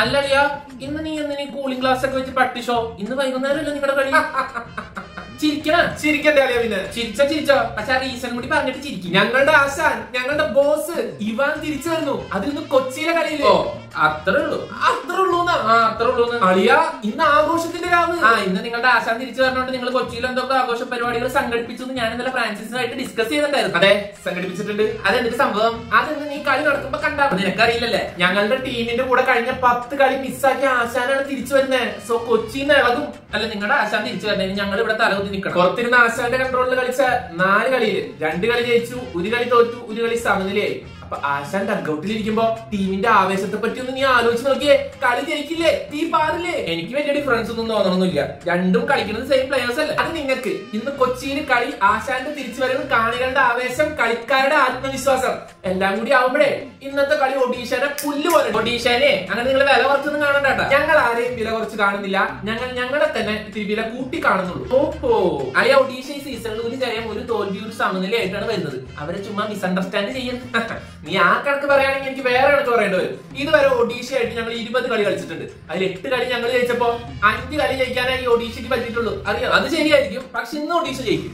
അല്ലടിയാ ഇന്ന് നീ എന്തിനീ കൂളിംഗ് ഗ്ലാസ് ഒക്കെ വെച്ച് പട്ടിഷോ ഇന്ന് വൈകുന്നേരമല്ലേ നിങ്ങളുടെ കളി ചിരിക്കണ ചിരിക്കണ്ടേ അളിയ പിന്നെ ചിരിച്ചോ ചിരിച്ചോ പക്ഷെ ആ റീസൺ കൂടി പറഞ്ഞിട്ട് ചിരിക്കും ഞങ്ങളുടെ ആശാൻ ഞങ്ങളുടെ ബോസ് ഇവാൻ തിരിച്ചു വരുന്നു അതിൽ നിന്ന് കൊച്ചിയിലെ കളിയില്ലേ ഓ അത്രേ ഉള്ളൂ അത്ര ഉള്ളൂന്നാ ആ അത്രേ ഉള്ളൂ അളിയ ഇന്ന് ആഘോഷത്തിന്റെ രാവ് ആ ഇന്ന് നിങ്ങളുടെ ആശാൻ തിരിച്ചു പറഞ്ഞോണ്ട് നിങ്ങൾ കൊച്ചിയിൽ എന്തൊക്കെ ആഘോഷ പരിപാടികൾ സംഘടിപ്പിച്ചു എന്ന് ഞാൻ ഇന്നലെ ഫ്രാൻസിസുമായിട്ട് ഡിസ്കസ് ചെയ്തിട്ടുണ്ടായിരുന്നു അതെ സംഘടിപ്പിച്ചിട്ടുണ്ട് അതെന്തൊരു സംഭവം അതെന്ന് നീ കളി നടക്കുമ്പോ കണ്ടാ അപ്പൊ നിനക്കറിയില്ലല്ലേ ഞങ്ങളുടെ ടീമിന്റെ കൂടെ കഴിഞ്ഞ പത്ത് കളി മിസ്സാക്കിയ ആശാനാണ് തിരിച്ചു വരുന്നത് സോ കൊച്ചിന്ന് ഇളകും അല്ല നിങ്ങളുടെ ആശാൻ തിരിച്ചു വരണമെങ്കിൽ ഞങ്ങൾ ഇവിടെ തലകുത്തി നിൽക്കണം പുറത്തിരുന്ന ആശാന്റെ കൺട്രോളിൽ കളിച്ച നാല് കളിയില് രണ്ട് കളി ജയിച്ചു ഒരു കളി തോറ്റു ഒരു കളി സമനിലയായി അപ്പൊ ആശാൻ ഡഗ്ഔട്ടിൽ ഇരിക്കുമ്പോ ടീമിന്റെ ആവേശത്തെ പറ്റി ഒന്ന് നീ ആലോചിച്ച് നോക്കിയേ കളി ജയിക്കില്ലേ തീ പാറില്ലേ എനിക്ക് വലിയ ഡിഫറൻസ് ഒന്നും തോന്നണമെന്നില്ല രണ്ടും കളിക്കുന്നത് സെയിം പ്ലേയേഴ്സ് അല്ലേ അത് നിങ്ങൾക്ക് ഇന്ന് കൊച്ചിയിൽ കളി ആശാന്റെ തിരിച്ചുവരവ് കാണികളുടെ ആവേശം കളിക്കാരുടെ ആത്മവിശ്വാസം എല്ലാം കൂടി ആവുമ്പോഴേ ഇന്നത്തെ കളി ഒഡീഷയുടെ പുല്ല് പോലെ ഒഡീഷനെ അങ്ങനെ നിങ്ങൾ വില കുറച്ചൊന്നും കാണണ്ട കേട്ടോ. ഞങ്ങൾ ആരെയും വില കുറച്ച് കാണുന്നില്ല ഞങ്ങൾ ഞങ്ങളെ തന്നെ ഇത്തിരി വില കൂട്ടി കാണുന്നുള്ളൂ ഓഹോ അളിയ ഒഡീഷ ഈ സീസണിൽ ഒരു ജയം ഒരു തോൽവി ഒരു സമനിലയായിട്ടാണ് വരുന്നത് അവരെ ചുമ്മാ മിസ്അണ്ടർസ്റ്റാൻഡ് ചെയ്യുന്നു നീ ആ കണക്ക് പറയുകയാണെങ്കിൽ എനിക്ക് വേറെ കണക്ക് പറയേണ്ടി വരും ഇതുവരെ ഒഡീഷയായിട്ട് ഞങ്ങൾ ഇരുപത് കളി കളിച്ചിട്ടുണ്ട് അതിൽ എട്ട് കളി ഞങ്ങൾ ജയിച്ചപ്പോ അഞ്ച് കളി ജയിക്കാനേ ഈ ഒഡീഷയ്ക്ക് പറ്റിയിട്ടുള്ളൂ അറിയാം അത് ശരിയായിരിക്കും പക്ഷെ ഇന്ന് ഒഡീഷ ജയിക്കും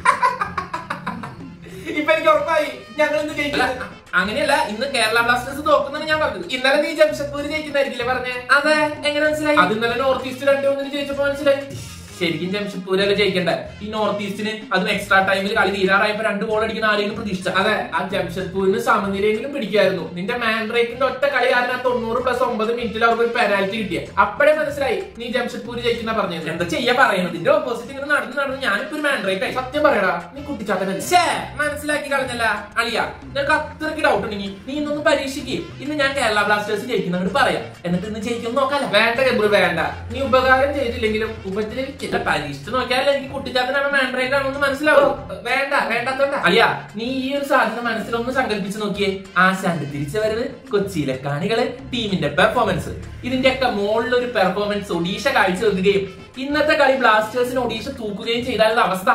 ഇപ്പൊ എനിക്ക് ഉറപ്പായി ഞങ്ങൾ ഇന്ന് അല്ല ജയിക്കില്ല അങ്ങനെയല്ല ഇന്ന് കേരള ബ്ലാസ്റ്റേഴ്സ് തോക്കുന്നതാണ് ഞാൻ പറഞ്ഞത് ഇന്നലെ നീ ജംഷഡ്പൂർ ജയിക്കുന്നതായിരിക്കില്ലേ പറഞ്ഞേ അതെ എങ്ങനെ മനസ്സിലായി അത് ഇന്നലെ നോർത്ത് ഈസ്റ്റ് രണ്ടു ഒന്നിന് ജയിച്ചപ്പോ മനസ്സിലായി ശരിക്കും ജംഷഡ്പൂരല്ലേ ജയിക്കണ്ടേ ഈ നോർത്ത് ഈസ്റ്റിന് അതും എക്സ്ട്രാ ടൈമിൽ കളി തീരാറായപ്പോ രണ്ട് ഗോൾ അടിക്കുന്ന ആരെങ്കിലും പ്രതീക്ഷിച്ച അതെ ആ ജംഷഡ്പൂരിന് സമനിലയെങ്കിലും പിടിക്കായിരുന്നു നിന്റെ മാൻഡ്രേക്കിന്റെ ഒറ്റ കളി കാരണം ആ തൊണ്ണൂറ് പ്ലസ് ഒമ്പത് മിനിറ്റിൽ അവർക്ക് ഒരു പെനാൽറ്റി കിട്ടിയ അപ്പോഴേ മനസ്സിലായി നീ ജംഷഡ്പൂർ ജയിക്കുന്ന പറഞ്ഞത് എന്താ ചെയ്യാ പറയുന്നത് ഇതിന്റെ ഓപ്പോസിറ്റ് ഇങ്ങനെ നടന്ന് നടന്ന് ഞാനിപ്പോ ഒരു മാൻഡ്രേറ്റ് ആയി സത്യം പറയടാ നീ കുട്ടിച്ചാത്തനല്ലേ ഛേ, മനസ്സിലാക്കി കളഞ്ഞല്ല അളിയ നിനക്ക് അത്രയ്ക്ക് ഡൗട്ട് ഉണ്ടെങ്കിൽ നീ ഇന്നൊന്ന് പരീക്ഷിക്ക് ഇന്ന് ഞാൻ കേരള ബ്ലാസ്റ്റേഴ്സ് ജയിക്കുന്നവരോട് പറയാം എന്നിട്ട് ഇന്ന് ജയിക്കും നോക്കാലോ വേണ്ട ഗബ്രു വേണ്ട നീ ഉപകാരം ചെയ്തില്ലെങ്കിലും ഉപദ്രവിക്കില്ല ഇല്ല പരീക്ഷിച്ച് നോക്കിയാലേ എനിക്ക് കുട്ടിച്ചാത്തനാണ് മാൻഡ്രേറ്റ് ആണെന്ന് മനസ്സിലാവും വേണ്ട വേണ്ടാത്തോണ്ട അളിയ നീ ഈ ഒരു സാധനം മനസ്സിലൊന്ന് സങ്കല്പിച്ച് നോക്കിയേ ആശാന്റെ തിരിച്ചു വരവ് കൊച്ചിയിലെ കാണികള് ടീമിന്റെ പെർഫോമൻസ് ഇതിന്റെയൊക്കെ മുകളിൽ ഒരു പെർഫോമൻസ് ഒഡീഷ കാഴ്ചവെക്കുകയും ഇന്നത്തെ കളി ബ്ലാസ്റ്റേഴ്സിന് ഒഡീഷ തൂക്കുകയും ചെയ്താലുള്ള അവസ്ഥ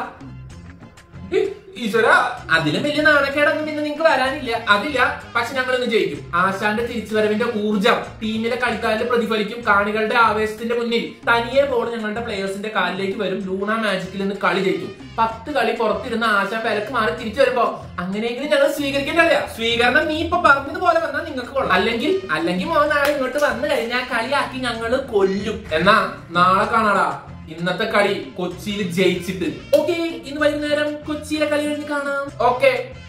ഈശ്വര അതിലും വലിയ നാണക്കേടൊന്നും പിന്നെ നിങ്ങൾക്ക് വരാനില്ല അതില്ല പക്ഷെ ഞങ്ങൾ ഇന്ന് ജയിക്കും ആശാന്റെ തിരിച്ചുവരവിന്റെ ഊർജം ടീമിലെ കളിക്കാരിൽ പ്രതിഫലിക്കും കാണികളുടെ ആവേശത്തിന്റെ മുന്നിൽ തനിയെ ബോൾ ഞങ്ങളുടെ പ്ലേയേഴ്സിന്റെ കാലിലേക്ക് വരും ലൂണ മാജിക്കിൽ നിന്ന് കളി ജയിക്കും പത്ത് കളി പുറത്തിരുന്ന ആശാൻ വിലക്ക് മാറി തിരിച്ചു വരുമ്പോ അങ്ങനെയെങ്കിലും ഞങ്ങൾ സ്വീകരിക്കേണ്ട സ്വീകരണം നീ ഇപ്പൊ പറഞ്ഞതുപോലെ വന്നാൽ നിങ്ങൾക്ക് കൊള്ളാം അല്ലെങ്കിൽ അല്ലെങ്കിൽ മോൻ നാളെ ഇങ്ങോട്ട് വന്നു കഴിഞ്ഞാൽ കളിയാക്കി ഞങ്ങള് കൊല്ലും എന്നാ നാളെ കാണാടാ ഇന്നത്തെ കളി കൊച്ചിയിൽ ജയിച്ചിട്ട് ഓക്കെ ഇന്ന് വൈകുന്നേരം കൊച്ചിയിലെ കളി കഴിഞ്ഞ് കാണാം ഓക്കെ